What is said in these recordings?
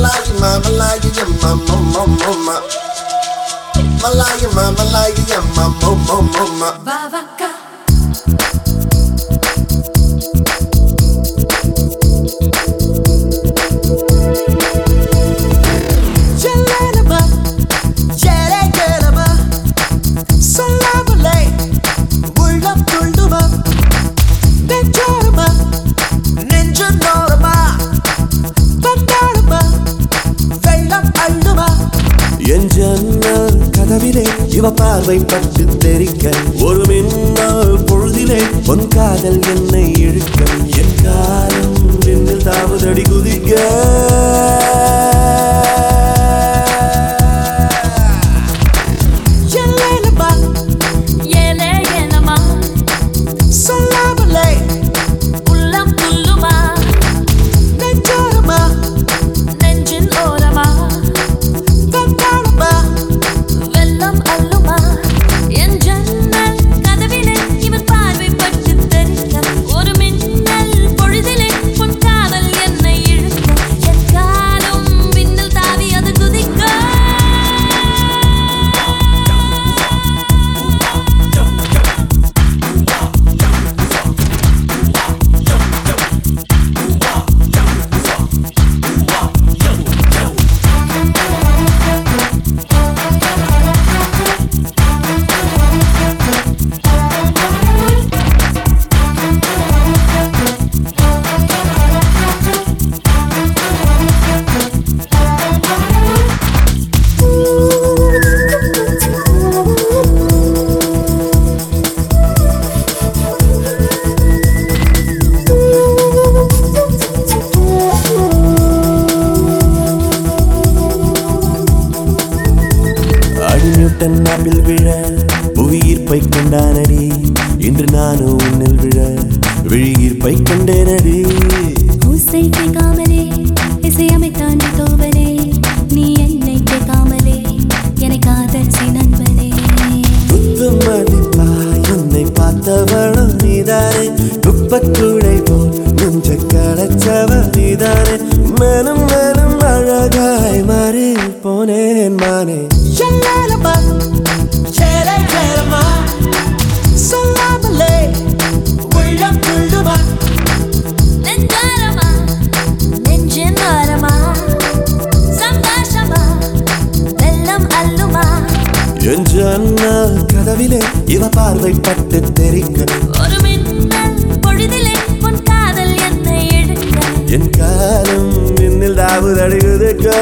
Malaya, ma, Malaya, yeah, ma, ma, ma, ma, ma. Malaya, ma, Malaya, yeah, ma, ma, ma, ma, ma. Vavaka, Jelenama, ஜெரகரமா, சொல்லாமலே உள்ளம் துள்ளுமா, நெஞ்சோரமா, நெஞ்சு நோரமா, வந்தாடுமா, வெள்ளம் அள்ளுமா. என் ஜன்னல் கதவிலே இவ பார்வை பட்டு தெரிக்க ஒரு மின்னல் பொழுதிலே பொன் காதல் என்னை இழுக்க என் காலம் விண்ணில் தாவுதடி குதிக்க ஜெலெலமா, ஏலே ஏலமா, சொல்லாமலே உள்ளம் துள்ளுமா, நெஞ்சோரமா, நெஞ்சின் ஓரமா, வந்தாடுமா, வெள்ளம் அள்ளுமா, என் ஜன்னல் கதவிலே இவன் பார்வை பட்டு தெரிக்க, ஒரு மின்னல் பொழுதிலே உன் காதல் என்னை இழுக்க, என் காலும் விண்ணில் தாவி அது குதிக்க அடிநியூட்டன் நாப்பில் விழ புவியீர்ப்பை கண்டானடி இன்று நானும் உன்னில் விழ விழியீர்ப்பை கண்டேனடி ஓசை கேட்காமலே இசையமைத்தான் தோவலே நீ என்னை கேட்காமலே என்னை காதல் நண்பனே குத்து மதிப்பா என்னை பார்த்தவளும் நீதானே குப்பக்கூடை போல் நெஞ்ச களைச்சவ நீதானே மேலும் மேலும் அழகாய் மாறி போனேன் மானே ஜெலெலமா, ஜெரகரமா, சொல்லாமலே உள்ளம் துள்ளுமா, நெஞ்சாரமா நெஞ்சின் ஓரமா சந்தோஷமா வெள்ளம் அள்ளுமா என் ஜன்னல் கதவிலே இவ பார்வை பட்டு தெரிக்க ஒரு மின்னல் பொழுதிலே உன் காதல் என்னை எடுக்க என் காலம் மின்னில் தாவுதடுகுதுக்கா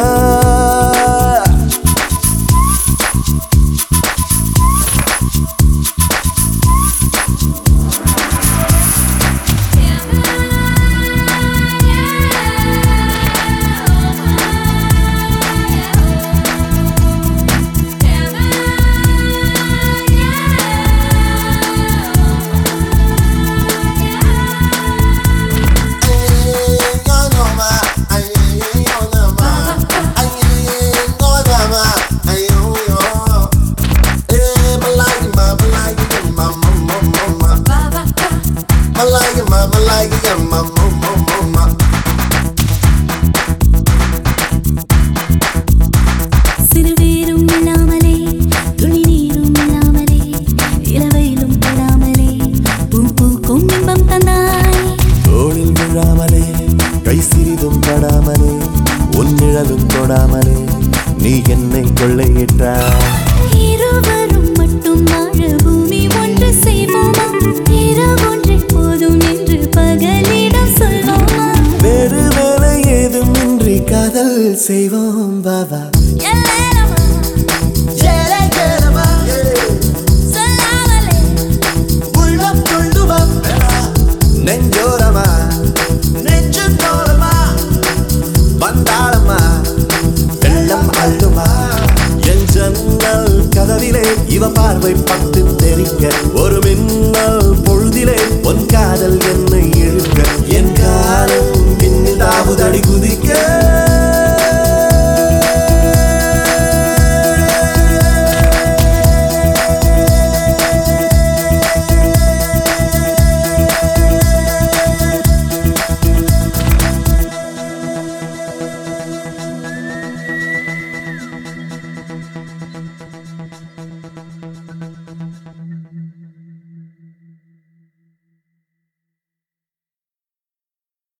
Vavaka, Malaya, ma, Malaya, yeah, ma, ma, ma, ma, ma. சிறுவேரும் இல்லாமலே துளி நீரும் இல்லாமலே இளவையிலும் தொடாமலே பூ பூக்கும் இன்பம் தந்தாய் தோளில் விழாமலே கை சிறிதும் படாமலே உன் நிழலும் தொடாமலே நீ என்னை கொள்ளையிட்டாய் இருவரும் மட்டும் வாழ பூமி ஒன்று செய்வோமா இரவொன்றை போதும் என்று பகலிடம் சொல்வோமா வேறு வேலை ஏதுமின்றி காதல் செய்வோம் பாபா எல்லேலமா ஜெரகரமா, சொல்லாமலே உள்ளம் துள்ளுமா, நெஞ்சோரமா நெஞ்சு நோரமா, வந்தாளம்மா வெள்ளம் அள்ளுமா என் ஜன்னல் கதவிலே இவ பார்வை பட்டு தெரிக்க ஒரு மின்னல் பொழுதிலே பொன் காதல் என்னை இழு